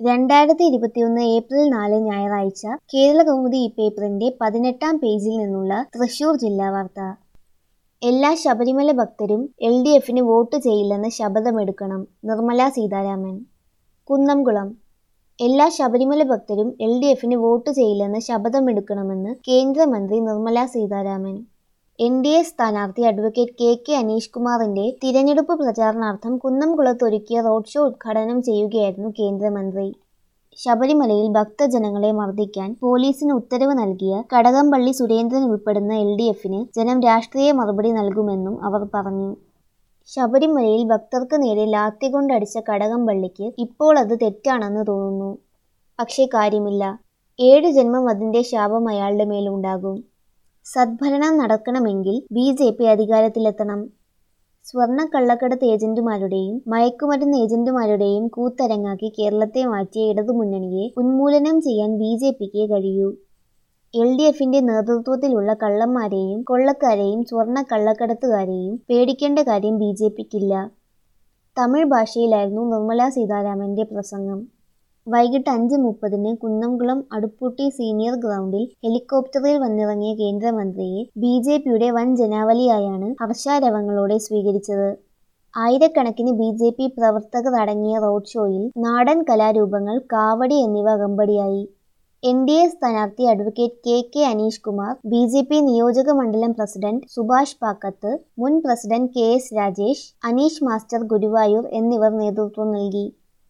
രണ്ടായിരത്തി ഇരുപത്തിയൊന്ന് ഏപ്രിൽ നാല് ഞായറാഴ്ച കേരളകൗമുദി ഈ പേപ്പറിന്റെ പതിനെട്ടാം പേജിൽ നിന്നുള്ള തൃശൂർ ജില്ലാ വാർത്ത എല്ലാ ശബരിമല ഭക്തരും എൽ ഡി എഫിന് വോട്ട് ചെയ്യില്ലെന്ന് ശപഥമെടുക്കണം നിർമ്മല സീതാരാമൻ കുന്നംകുളം എല്ലാ ശബരിമല ഭക്തരും എൽ ഡി എഫിന് വോട്ട് ചെയ്യില്ലെന്ന് ശപഥമെടുക്കണമെന്ന് കേന്ദ്രമന്ത്രി Nirmala Sitharaman N D A സ്ഥാനാർത്ഥി അഡ്വക്കേറ്റ് കെ കെ അനീഷ് കുമാറിന്റെ തിരഞ്ഞെടുപ്പ് പ്രചാരണാർത്ഥം കുന്നംകുളത്തൊരുക്കിയ റോഡ് ഷോ ഉദ്ഘാടനം ചെയ്യുകയായിരുന്നു കേന്ദ്രമന്ത്രി ശബരിമലയിൽ ഭക്തജനങ്ങളെ മർദ്ദിക്കാൻ പോലീസിന് ഉത്തരവ് നൽകിയ കടകംപള്ളി സുരേന്ദ്രൻ ഉൾപ്പെടുന്ന എൽ ഡി എഫിന് ജനം രാഷ്ട്രീയ മറുപടി നൽകുമെന്നും അവർ പറഞ്ഞു ശബരിമലയിൽ ഭക്തർക്ക് നേരെ ലാത്തി കൊണ്ടടിച്ച കടകംപള്ളിക്ക് ഇപ്പോൾ അത് തെറ്റാണെന്ന് തോന്നുന്നു പക്ഷേ കാര്യമില്ല ഏഴ് ജന്മം അതിന്റെ ശാപം അയാളുടെ മേലുണ്ടാകും സദ്ഭരണം നടക്കണമെങ്കിൽ ബി ജെ പി അധികാരത്തിലെത്തണം സ്വർണ്ണ കള്ളക്കടത്ത് ഏജന്റുമാരുടെയും മയക്കുമരുന്ന് ഏജന്റുമാരുടെയും കൂത്തരങ്ങാക്കി കേരളത്തെ മാറ്റിയ ഇടതുമുന്നണിയെ ഉന്മൂലനം ചെയ്യാൻ ബി ജെ പിക്ക് കഴിയൂ എൽ ഡി എഫിന്റെ നേതൃത്വത്തിലുള്ള കള്ളന്മാരെയും കൊള്ളക്കാരെയും സ്വർണ്ണ കള്ളക്കടത്തുകാരെയും പേടിക്കേണ്ട കാര്യം ബി ജെ പിക്കില്ല തമിഴ് ഭാഷയിലായിരുന്നു നിർമ്മല സീതാരാമന്റെ പ്രസംഗം വൈകിട്ട് അഞ്ച് മുപ്പതിന് കുന്നംകുളം അടുപ്പൂട്ടി സീനിയർ ഗ്രൗണ്ടിൽ ഹെലികോപ്റ്ററിൽ വന്നിറങ്ങിയ കേന്ദ്രമന്ത്രിയെ ബി ജെ പിയുടെ വൻ ജനാവലിയായാണ് ഹർഷാരവങ്ങളോടെ സ്വീകരിച്ചത് ആയിരക്കണക്കിന് ബി ജെ പി പ്രവർത്തകർ അടങ്ങിയ റോഡ് ഷോയിൽ നാടൻ കലാരൂപങ്ങൾ കാവടി എന്നിവ അകമ്പടിയായി എൻ ഡി എ സ്ഥാനാർത്ഥി advocate K K Aneesh Kumar B J P നിയോജക മണ്ഡലം പ്രസിഡന്റ് സുഭാഷ് പാക്കത്ത് മുൻ president K S Rajesh Aneesh master Guruvayur എന്നിവർ നേതൃത്വം നൽകി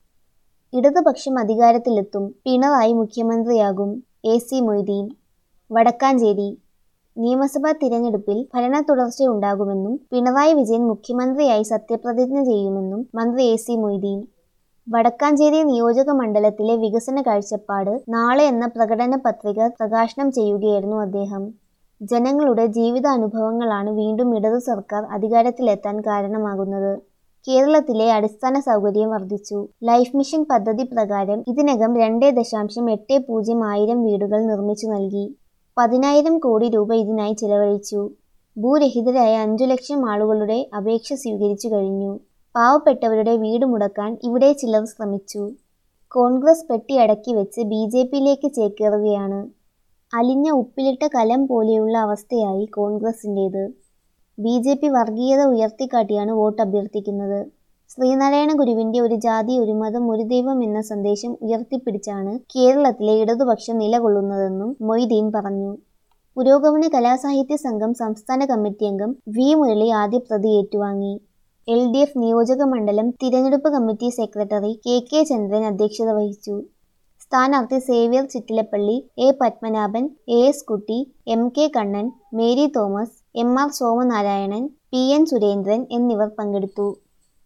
ഇടതുപക്ഷം അധികാരത്തിലെത്തും പിണറായി മുഖ്യമന്ത്രിയാകും എ സി മൊയ്തീൻ വടക്കാഞ്ചേരി നിയമസഭാ തിരഞ്ഞെടുപ്പിൽ ഭരണ തുടർച്ചയുണ്ടാകുമെന്നും പിണറായി വിജയൻ മുഖ്യമന്ത്രിയായി സത്യപ്രതിജ്ഞ ചെയ്യുമെന്നും മന്ത്രി എ സി മൊയ്തീൻ വടക്കാഞ്ചേരി നിയോജക മണ്ഡലത്തിലെ വികസന കാഴ്ചപ്പാട് നാളെ എന്ന പ്രകടന പത്രിക പ്രകാശനം ചെയ്യുകയായിരുന്നു അദ്ദേഹം ജനങ്ങളുടെ ജീവിതാനുഭവങ്ങളാണ് വീണ്ടും ഇടതു സർക്കാർ അധികാരത്തിലെത്താൻ കാരണമാകുന്നത് കേരളത്തിലെ അടിസ്ഥാന സൗകര്യം വർദ്ധിച്ചു ലൈഫ് മിഷൻ പദ്ധതി പ്രകാരം ഇതിനകം രണ്ട് ദശാംശം എട്ട് പൂജ്യം ആയിരം വീടുകൾ നിർമ്മിച്ചു നൽകി പതിനായിരം കോടി രൂപ ഇതിനായി ചിലവഴിച്ചു ഭൂരഹിതരായ അഞ്ചു ലക്ഷം ആളുകളുടെ അപേക്ഷ സ്വീകരിച്ചു കഴിഞ്ഞു പാവപ്പെട്ടവരുടെ വീട് മുടക്കാൻ ഇവിടെ ചിലർ ശ്രമിച്ചു കോൺഗ്രസ് പെട്ടി അടക്കി വെച്ച് ബി ജെ പിയിലേക്ക് ചേക്കേറുകയാണ് അലിഞ്ഞ ഉപ്പിലിട്ട കലം പോലെയുള്ള അവസ്ഥയായി കോൺഗ്രസിൻ്റേത് ബി ജെ പി വർഗീയത ഉയർത്തിക്കാട്ടിയാണ് വോട്ട് അഭ്യർത്ഥിക്കുന്നത് ശ്രീനാരായണ ഗുരുവിന്റെ ഒരു ജാതി ഒരു മതം ഒരു ദൈവം എന്ന സന്ദേശം ഉയർത്തിപ്പിടിച്ചാണ് കേരളത്തിലെ ഇടതുപക്ഷം നിലകൊള്ളുന്നതെന്നും മൊയ്തീൻ പറഞ്ഞു പുരോഗമന കലാസാഹിത്യ സംഘം സംസ്ഥാന കമ്മിറ്റി അംഗം വി മുരളി ആദ്യ പ്രതി ഏറ്റുവാങ്ങി എൽ ഡി എഫ് നിയോജക മണ്ഡലം തിരഞ്ഞെടുപ്പ് committee secretary K K Chandran അധ്യക്ഷത വഹിച്ചു സ്ഥാനാർത്ഥി Xavier Chittilappally A Padmanabhan A S Kutty M K Kannan Mary Thomas M R Somanarayanan P N Surendran എന്നിവർ പങ്കെടുത്തു